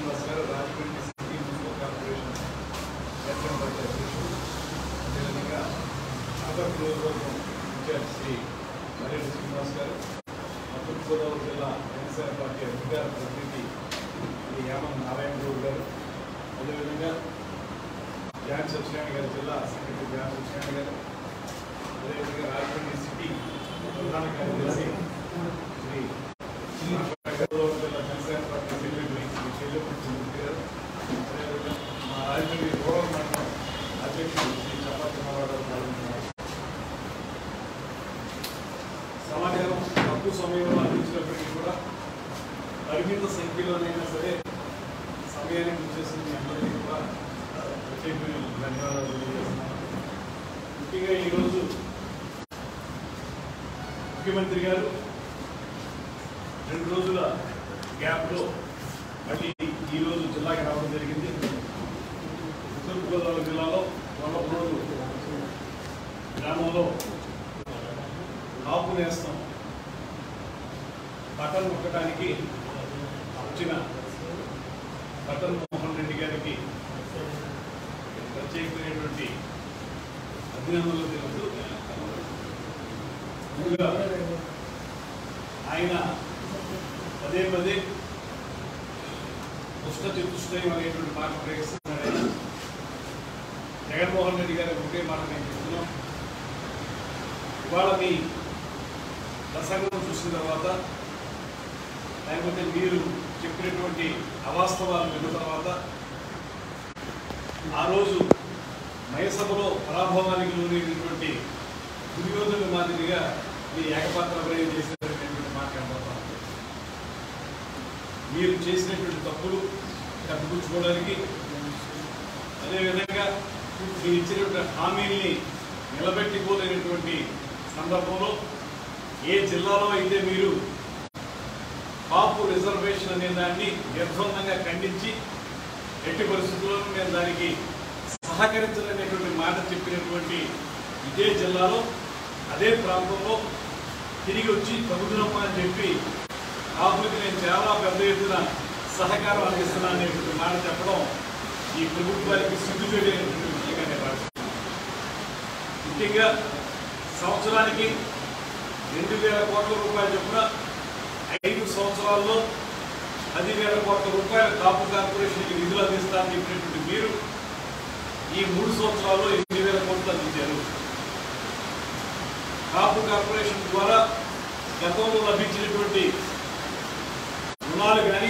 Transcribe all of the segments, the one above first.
శ్రీనివాస్ గారు Rajahmundry city municipal corporation general party అధ్యక్షుడు అదేవిధంగా ఆంధ్ర నియోజకవర్గం ఇన్ఛార్జ్ శ్రీ మర్రెడ్డి శ్రీనివాస్ గారు తూర్పు గోదావరి జిల్లా జనసేన పార్టీ అధికార ప్రతినిధి శ్రీ యామం నారాయణ గౌడ్ గారు అదేవిధంగా జాన్ సత్యనారాయణ గారి జిల్లా సెక్రటరీ జాన్ సత్యనారాయణ గారు అదేవిధంగా రాజమండ్రి సిటీ ప్రధాన కార్యదర్శి శ్రీ గోదావరి జిల్లా జనసేన పార్టీ సెక్రటరీ శ్రీ చెల్లెపూడి చంద్రబాబు గారు అదేవిధంగా మా రాజమండ్రి రూరల్ మండలం అధ్యక్షుడు శ్రీ చపాతి రామారావు గారు పాల్గొన్నారు సమాచారం తక్కువ సమయంలో అందించినప్పటికీ కూడా పరిమిత సంఖ్యలోనైనా సరే సమయానికి వచ్చేసి మీ అందరికీ కూడా ప్రత్యేకమైన ధన్యవాదాలు తెలియజేస్తున్నాను ముఖ్యంగా ఈరోజు ముఖ్యమంత్రి గారు రెండు రోజుల గ్యాప్లో మళ్ళీ ఈరోజు జిల్లాకి రావడం జరిగింది తూర్పుగోదావరి జిల్లాలో వల్లభరోడు గ్రామంలో కాపు నేస్తం బటన్ నొక్కడానికి వచ్చిన బటన్ మోహన్ రెడ్డి గారికి ప్రత్యేకమైనటువంటి అభినందనలు తెలుపుతూ ముందుగా ఆయన పదే పదే దుష్ట చతుష్టయం అనేటువంటి మాట ప్రయోగిస్తున్నాడు ఆయన. జగన్మోహన్ రెడ్డి గారి ఒకే మాట నేను చెప్తున్నాం ఇవాళ మీ ప్రసంగం చూసిన తర్వాత లేకపోతే మీరు చెప్పినటువంటి అవాస్తవాలు విన్న తర్వాత ఆ రోజు మయసభలో పరాభవానికి లోనైనటువంటి దుర్యోధన మాదిరిగా మీ ఏకపాత్ర అభినయం చేసినటువంటి మాట కనబడతాం మీరు చేసినటువంటి తప్పులు కప్పిపుచ్చుకోవడానికి అదేవిధంగా మీరు ఇచ్చినటువంటి హామీల్ని నిలబెట్టుకోలేనటువంటి సందర్భంలో ఏ జిల్లాలో అయితే మీరు కాపు రిజర్వేషన్ అనే దాన్ని నిర్బంధంగా ఖండించి ఎట్టి పరిస్థితుల్లోనూ నేను దానికి సహకరించలేనటువంటి మాట చెప్పినటువంటి ఇదే జిల్లాలో అదే ప్రాంతంలో తిరిగి వచ్చి తగుదనమ్మా అని చెప్పి కాపులకి నేను చాలా పెద్ద ఎత్తున సహకారం అందిస్తున్నాను అనేటువంటి మాట చెప్పడం ఈ ప్రభుత్వానికి సిగ్గుచేటైనటువంటి విషయంగా నేను భావిస్తున్నాను ముఖ్యంగా సంవత్సరానికి రెండు వేల కోట్ల రూపాయలు చొప్పున ఐదు సంవత్సరాల్లో పది వేల కోట్ల రూపాయల కాపు కార్పొరేషన్కి నిధులు అందిస్తారని చెప్పినటువంటి మీరు ఈ మూడు సంవత్సరాల్లో ఎనిమిది వేల కోట్లు అందించారు కాపు కార్పొరేషన్ ద్వారా గతంలో లభించినటువంటి రుణాలు కానీ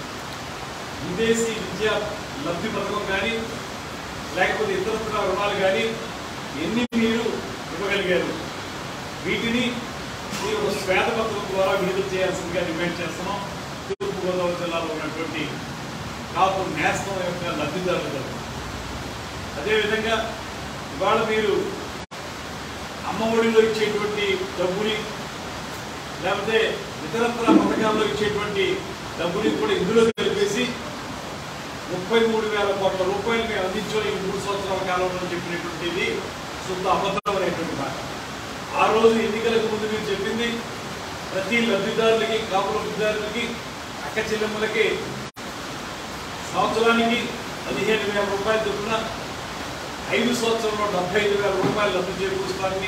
విదేశీ విద్యా లబ్ధి పథకం కానీ లేకపోతే ఇతరత్ర రుణాలు కానీ ఎన్ని మీరు ఇవ్వగలిగారు వీటిని మీరు ఒక శ్వేతపత్రం ద్వారా విడుదల చేయాల్సిందిగా డిమాండ్ చేస్తున్నాం తూర్పుగోదావరి జిల్లాలో ఉన్నటువంటి కాపు నేస్తం యొక్క లబ్ధిదారులు అదేవిధంగా ఇవాళ మీరు అమ్మఒడిలో ఇచ్చేటువంటి డబ్బుని లేకపోతే ఇతరత్ర పథకాల్లో ఇచ్చేటువంటి డబ్బుని కూడా ఇందులో కలిపేసి ముప్పై మూడు వేల కోట్ల రూపాయలు మేము అందించాం ఈ మూడు సంవత్సరాల కాలంలో చెప్పినటువంటిది శుద్ధ అబద్ధం అనేటువంటి మాట ఆ రోజు ఎన్నికలకు ముందు మీరు చెప్పింది ప్రతి లబ్ధిదారులకి కాపు లబ్ధిదారులకి అక్క చెల్లెమ్మలకి సంవత్సరానికి పదిహేను వేల రూపాయలు చొప్పున ఐదు సంవత్సరంలో డెబ్బై ఐదు వేల రూపాయలు లబ్ధి చేకూరుస్తారని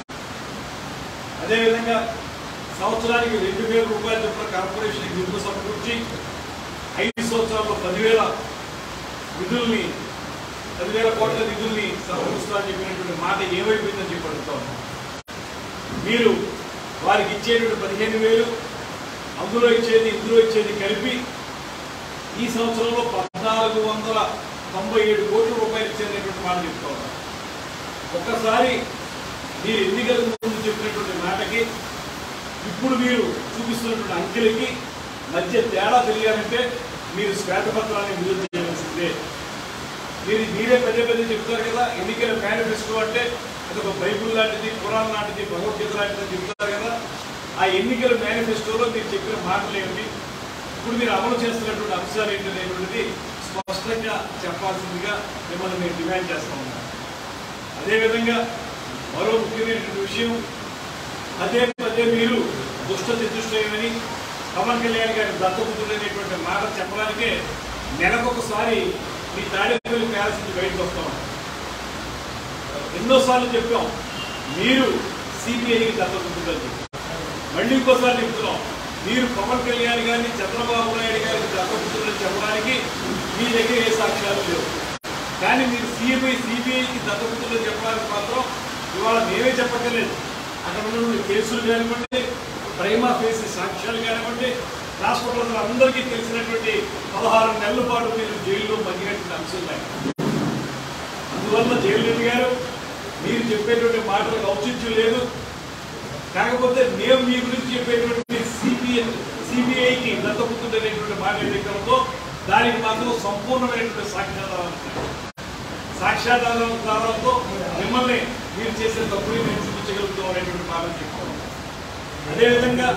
అదేవిధంగా సంవత్సరానికి రెండు వేల రూపాయల చొప్పున కార్పొరేషన్ నిధులు సమకూర్చి ఐదు సంవత్సరాల్లో పదివేల నిధుల్ని పదివేల కోట్ల నిధుల్ని సమకూరుస్తారని చెప్పినటువంటి మాట ఏమైపోయిందని చెప్పి అడుగుతా ఉన్నాం. మీరు వారికి ఇచ్చేటువంటి పదిహేను వేలు అందులో ఇచ్చేది ఇందులో ఇచ్చేది కలిపి ఈ సంవత్సరంలో పద్నాలుగు వందల తొంభై ఏడు కోట్ల రూపాయలు ఇచ్చేటటువంటి మాట చెప్తా ఉన్నారు ఒక్కసారి మీరు ఎన్నికలకు ముందు చెప్పినటువంటి మాటకి ఇప్పుడు మీరు చూపిస్తున్నటువంటి అంకెలకి మధ్య తేడా తెలియాలంటే మీరు శ్వేతపత్రాన్ని విడుదల చేయాల్సిందే మీరు మీరే పదే పదే చెప్తారు కదా ఎన్నికల మేనిఫెస్టో అంటే అది ఒక బైబుల్ లాంటిది పురాణం లాంటిది భగవద్గీత లాంటిది అని చెప్తారు కదా ఆ ఎన్నికల మేనిఫెస్టోలో మీరు చెప్పిన మాటలు ఏమిటి ఇప్పుడు మీరు అమలు చేస్తున్నటువంటి అంశాలు ఏంటి అనేటువంటిది స్పష్టంగా చెప్పాల్సిందిగా మిమ్మల్ని మేము డిమాండ్ చేస్తా ఉన్నాం అదేవిధంగా మరో ముఖ్యమైనటువంటి విషయం అదే పదే మీరు దుష్ట చతుష్టయమని పవన్ కళ్యాణ్ గారి దత్తపుత్రుడైనటువంటి మాట చెప్పడానికే నెలకొకసారి మీ తాడేపల్లి ప్యాలెస్ నుంచి బయటకు వస్తాం ఎన్నోసార్లు చెప్పాం మీరు సిబిఐకి దత్తపుత్రులని చెప్పి మళ్ళీ ఇంకోసారి చెప్తున్నాం మీరు పవన్ కళ్యాణ్ గారిని చంద్రబాబు నాయుడు గారికి దత్తపుత్రులని చెప్పడానికి మీ దగ్గర ఏ సాక్ష్యాలు లేవు కానీ మీరు సిబిఐ సిబిఐకి దత్తపుత్రులని చెప్పడానికి మాత్రం ఇవాళ మేమే చెప్పక్కర్లేదు అక్కడ ఉన్న కేసులు కానివ్వండి ప్రైమా ఫేసి సాక్ష్యాలు కానివ్వండి రాష్ట్ర ప్రజలందరికీ తెలిసినటువంటి పదహారు నెలల పాటు మీరు జైల్లో మగ్గినటువంటి అంశాలు అందువల్ల జయలలిత గారు మీరు చెప్పేటువంటి మాటలకు ఔచిత్యం లేదు కాకపోతే మేము మీ గురించి చెప్పేటువంటి సిబిఐ సిబిఐకి దత్తపుత్రుడు అనేటువంటి మాట ఏదైతే ఉందో దానికి మాత్రం సంపూర్ణమైనటువంటి సాక్ష్యాధారాలు ఉన్నాయి. సాక్ష్యాధారాలతో మిమ్మల్ని మీరు చేసే తప్పుని మేము చూపించగలుగుతాం అనేటువంటి మాట చెప్తాం అదేవిధంగా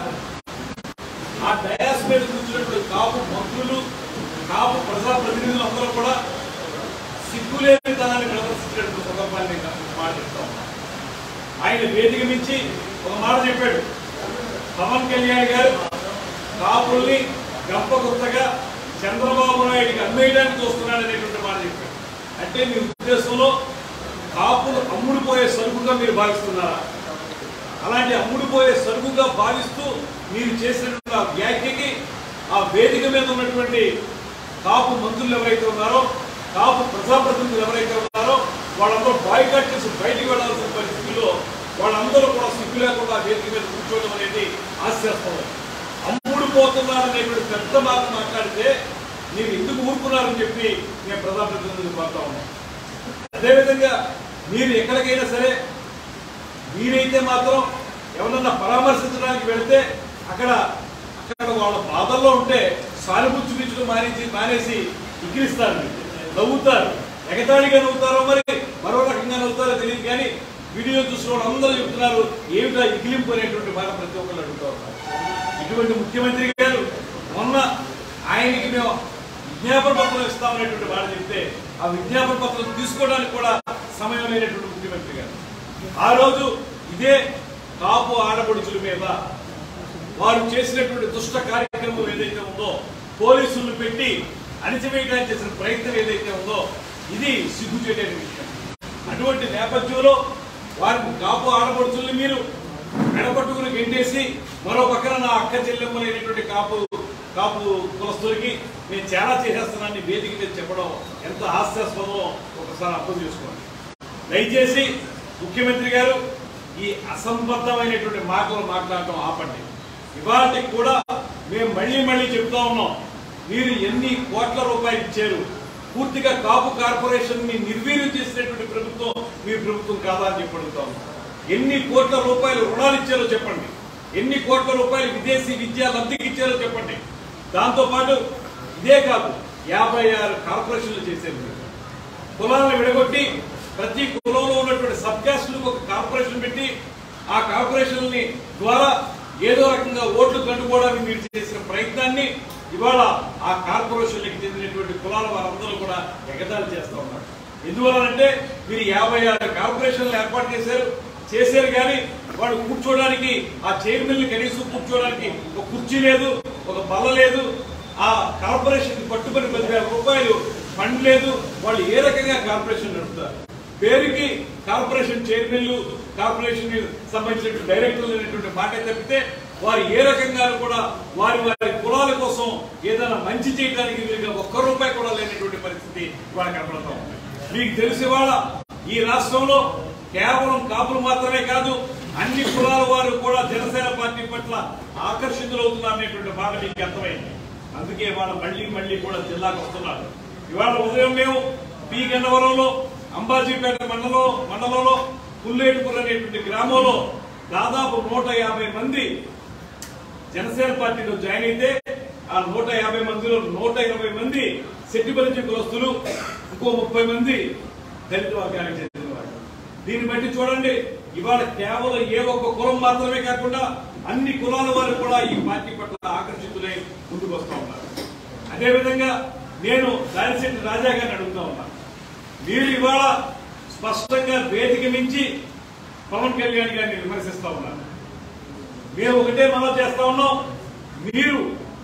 ఆ డయాస్ మీద కూర్చున్నటువంటి కాపు మంత్రులు కాపు ప్రజాప్రతినిధులు అందరూ కూడా సిగ్గులేని తనాన్ని ప్రదర్శించినటువంటి సందర్భాన్ని నేను ఒక మాట చెప్తా ఉన్నాను. ఆయన వేదిక మించి ఒక మాట చెప్పాడు పవన్ కళ్యాణ్ గారు కాపుల్ని గంప కొత్తగా చంద్రబాబు నాయుడికి అమ్మేయడానికి చూస్తున్నాడు అనేటువంటి మాట చెప్పాడు అంటే మీ ఉద్దేశంలో కాపులు అమ్ముడుపోయే సరుకుగా మీరు భావిస్తున్నారా అలాంటి అమ్ముడుపోయే సరుకుగా భావిస్తూ మీరు చేసినటువంటి ఆ వ్యాఖ్యకి ఆ వేదిక మీద ఉన్నటువంటి కాపు మంత్రులు ఎవరైతే ఉన్నారో కాపు ప్రజాప్రతినిధులు ఎవరైతే ఉన్నారో వాళ్ళందరూ బాయ్కాట్ చేసి బయటికి వెళ్ళాల్సిన పరిస్థితిలో వాళ్ళందరూ కూడా సిగ్గు లేకుండా ఆ వేదిక మీద కూర్చోవడం అనేది హాస్యాస్పదం అమ్ముడు పోతున్నారనేటువంటి పెద్ద మాట మాట్లాడితే మీరు ఎందుకు ఊరుకున్నారని చెప్పి నేను ప్రజాప్రతినిధులు కోరుతా ఉన్నాను అదేవిధంగా మీరు ఎక్కడికైనా సరే మీరైతే మాత్రం ఎవరన్నా పరామర్శించడానికి వెళితే అక్కడ అక్కడ వాళ్ళ బాధల్లో ఉంటే సానుభూతి చూపించడం మానేసి మానేసి ఇగిరిస్తారు మీరు. నవ్వుతారు ఎగతాళిగా నవ్వుతారో మరి మరో రకంగా నవ్వుతారో తెలియదు కానీ వీడియో చూసిన వాళ్ళు అందరూ చెప్తున్నారు ఏమిటా ఇగిలింపు అనేటువంటి మాట ప్రతి ఒక్కరు అడుగుతూ ఉన్నారు ఇటువంటి ముఖ్యమంత్రి గారు మొన్న ఆయనకి మేము విజ్ఞాపన పత్రం ఇస్తామనేటువంటి మాట చెప్తే ఆ విజ్ఞాపన పత్రం తీసుకోవడానికి కూడా సమయం లేనటువంటి ముఖ్యమంత్రి గారు ఆ రోజు ఇదే కాపు ఆడపడుచుల మీద వారు చేసినటువంటి దుష్ట కార్యక్రమం ఏదైతే ఉందో పోలీసులను పెట్టి అణిచివేయడానికి చేసిన ప్రయత్నం ఏదైతే ఉందో ఇది సిగ్గుచేటైన విషయం అటువంటి నేపథ్యంలో వారిని కాపు ఆడపడుచుల్ని మీరు మెడపట్టుకుని గెంటేసి మరో పక్కన నా అక్క చెల్లెమ్మలైనటువంటి కాపు కాపు కులస్తులకి నేను చాలా చేసేస్తున్నానని వేదిక మీద చెప్పడం ఎంత హాస్యాస్పదమో ఒకసారి అర్థం చేసుకోండి దయచేసి ముఖ్యమంత్రి గారు ఈ అసంబద్ధమైనటువంటి మాటలు మాట్లాడటం ఆపండి ఇవాళకి కూడా మేము మళ్ళీ మళ్ళీ చెప్తా ఉన్నాం మీరు ఎన్ని కోట్ల రూపాయలు ఇచ్చారు పూర్తిగా కాపు కార్పొరేషన్ ని నిర్వీర్యం చేసినటువంటి ప్రభుత్వం మీ ప్రభుత్వం కాదా అని చెప్పి అడుగుతా ఉన్నాం ఎన్ని కోట్ల రూపాయలు రుణాలు ఇచ్చారో చెప్పండి ఎన్ని కోట్ల రూపాయలు విదేశీ విద్యా లబ్ధికి ఇచ్చారో చెప్పండి దాంతో పాటు ఇదే కాదు యాభై ఆరు కార్పొరేషన్లు చేశారు మీరు. కులాలను విడగొట్టి ప్రతి కులంలో ఉన్నటువంటి సబ్ క్యాస్టులకు ఒక కార్పొరేషన్ పెట్టి ఆ కార్పొరేషన్ ద్వారా ఏదో రకంగా ఓట్లు కంటుకోవడానికి మీరు చేసిన ప్రయత్నాన్ని ఇవాళ ఆ కార్పొరేషన్లకు చెందినటువంటి కులాల వారందరూ కూడా ఎగతాళి చేస్తా ఉన్నారు ఎందువలనంటే మీరు యాభై ఆరు కార్పొరేషన్లు ఏర్పాటు చేశారు చేశారు కానీ వాళ్ళు కూర్చోవడానికి ఆ చైర్మన్ కనీసం కూర్చోవడానికి ఒక కుర్చీ లేదు ఒక బల్ల లేదు ఆ కార్పొరేషన్ పట్టుబడి పదివేల రూపాయలు ఫండ్ లేదు వాళ్ళు ఏ రకంగా కార్పొరేషన్ నడుపుతారు పేరుకి కార్పొరేషన్ చైర్మన్లు కార్పొరేషన్ సంబంధించిన డైరెక్టర్లు అనేటువంటి మాట తప్పితే వారు ఏ రకంగా కూడా వారి వారి కులాల కోసం ఏదైనా మంచి చేయడానికి వీలుగా ఒక్క రూపాయి కూడా లేనటువంటి పరిస్థితి ఇవాళ కనపడతా ఉంది మీకు తెలిసి వాళ్ళ ఈ రాష్ట్రంలో కేవలం కాపులు మాత్రమే కాదు అన్ని కులాల వారు కూడా జనసేన పార్టీ పట్ల ఆకర్షితులవుతున్నారు అనేటువంటి మాట మీకు అర్థమైంది అందుకే వాళ్ళ మళ్ళీ మళ్ళీ కూడా జిల్లాకు వస్తున్నారు ఇవాళ ఉదయం మేము పి గన్నవరంలో అంబాజీపేట మండలం మండలంలో పుల్లేటుపుర అనేటువంటి గ్రామంలో దాదాపు నూట యాభై మంది జనసేన పార్టీలో జాయిన్ అయితే ఆ నూట యాభై మందిలో నూట ఇరవై మంది శెట్టిపరిచి కులస్తులు ఇంకో ముప్పై మంది దళిత వర్గానికి చెందిన వారు దీన్ని బట్టి చూడండి ఇవాళ కేవలం ఏ ఒక్క కులం మాత్రమే కాకుండా అన్ని కులాల వారు కూడా ఈ పార్టీ పట్ల ఆకర్షితులై ముందుకు వస్తూ ఉన్నారు అదేవిధంగా నేను దారిశెట్టి రాజా గారిని అడుగుతా ఉన్నాను మీరు ఇవాళ స్పష్టంగా వేదిక మించి పవన్ కళ్యాణ్ గారిని విమర్శిస్తా ఉన్నారు మేము ఒకటే మనం చేస్తా ఉన్నాం మీరు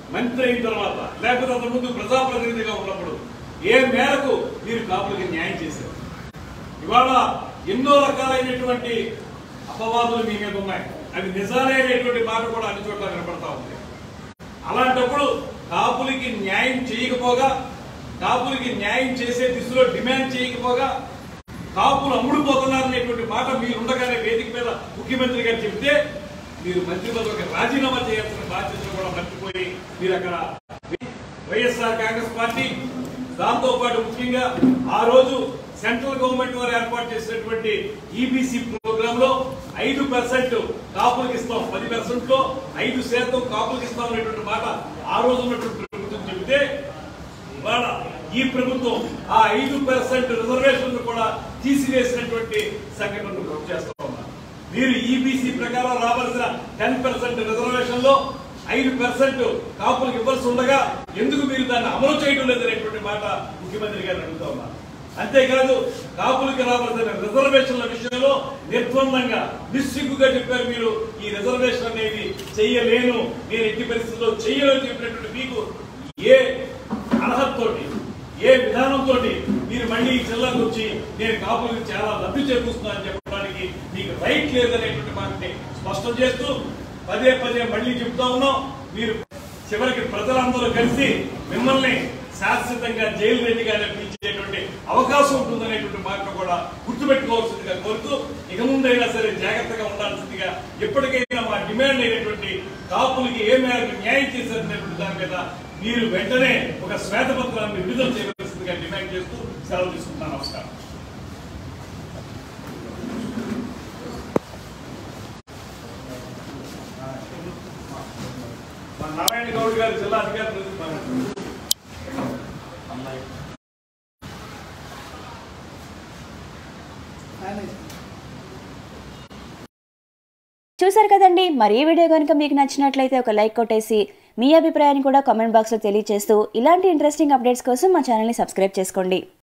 మంత్రి అయిన తర్వాత లేకపోతే అంత ముందు ప్రజాప్రతినిధిగా ఉన్నప్పుడు ఏ మేరకు మీరు కాపులకి న్యాయం చేశారు ఇవాళ ఎన్నో రకాలైనటువంటి అపవాదులు మీ మీద ఉన్నాయి అవి నిజాలైనటువంటి మాట కూడా అన్ని చోట్ల వినపడతా ఉంది అలాంటప్పుడు కాపులకి న్యాయం చేయకపోగా కాపులకి న్యాయం చేసే దిశలో డిమాండ్ చేయకపోగా కాపులు అమ్ముడుపోతున్నారనేటువంటి మాట మీరు ఉండగానే వేదిక మీద ముఖ్యమంత్రి గారు చెప్తే మీరు మంత్రి పదవికి రాజీనామా చేయాల్సిన బాధ్యతలు కూడా మర్చిపోయి మీరు అక్కడ వైఎస్ఆర్ కాంగ్రెస్ పార్టీ దాంతో పాటు ముఖ్యంగా ఆ రోజు సెంట్రల్ గవర్నమెంట్ వారు ఏర్పాటు చేసినటువంటి ఈబీసీ ప్రోగ్రామ్ లో ఐదు పర్సెంట్ కాపులకు ఇస్తాం పది పర్సెంట్ లో ఐదు శాతం కాపులకు ఇస్తాం అనేటువంటి మాట ఆ రోజు ఉన్నటువంటి ప్రభుత్వం చెబితే ఇవాళ ఈ ప్రభుత్వం ఆ ఐదు పర్సెంట్ రిజర్వేషన్ కూడా తీసివేసినటువంటి సంఘటనను గుర్తు చేస్తా ఉన్నారు మీరు ఈబీసీ ప్రకారం రావాల్సిన టెన్ పర్సెంట్ రిజర్వేషన్ లో ఐదు పర్సెంట్ కాపులకు ఇవ్వాల్సి ఉండగా ఎందుకు మీరు దాన్ని అమలు చేయడం లేదనేటువంటి మాట ముఖ్యమంత్రి గారు అడుగుతా ఉన్నారు అంతేకాదు కాపులకి రావాల్సిన రిజర్వేషన్ల విషయంలో నిర్బంధంగా నిస్సిగ్గుగా చెప్పారు మీరు ఈ రిజర్వేషన్ అనేది చెయ్యలేను నేను ఎట్టి పరిస్థితుల్లో చెయ్యలేని చెప్పినటువంటి మీకు ఏ అర్హతతోటి ఏ విధానంతో మీరు మళ్ళీ ఈ జిల్లాకు వచ్చి నేను కాపులకు చాలా లబ్ధి చేకూరుస్తున్నానని చెప్పడానికి మీకు రైట్ లేదనేటువంటి మాటని స్పష్టం చేస్తూ పదే పదే మళ్ళీ చెప్తా ఉన్నాం మీరు చివరికి ప్రజలందరూ కలిసి మిమ్మల్ని శాశ్వతంగా జైలు రెడ్డిగా పిలిచేటువంటి అవకాశం ఉంటుందనేటువంటి మాట కూడా గుర్తుపెట్టుకోవాల్సిందిగా కోరుతూ ఇక ముందైనా సరే జాగ్రత్తగా ఉండాల్సిందిగా ఎప్పటికైనా మా డిమాండ్ అయినటువంటి కాపులకి ఏ మేరకు న్యాయం చేశారనేటువంటి దాని మీద మీరు వెంటనే ఒక శ్వేతపత్రాన్ని విడుదల చేయవలసిందిగా డిమాండ్ చేస్తూ సెలవు తీసుకుంటున్నాను నమస్కారం మా నారాయణ గౌడ్ గారు జిల్లా అధికారి ప్రతినిధి చూసారు కదండి మరి ఈ వీడియో కనుక మీకు నచ్చినట్లయితే ఒక లైక్ కొట్టేసి మీ అభిప్రాయాన్ని కూడా కామెంట్ బాక్స్లో తెలియజేస్తూ ఇలాంటి ఇంట్రెస్టింగ్ అప్డేట్స్ కోసం మా ఛానల్ని సబ్స్క్రైబ్ చేసుకోండి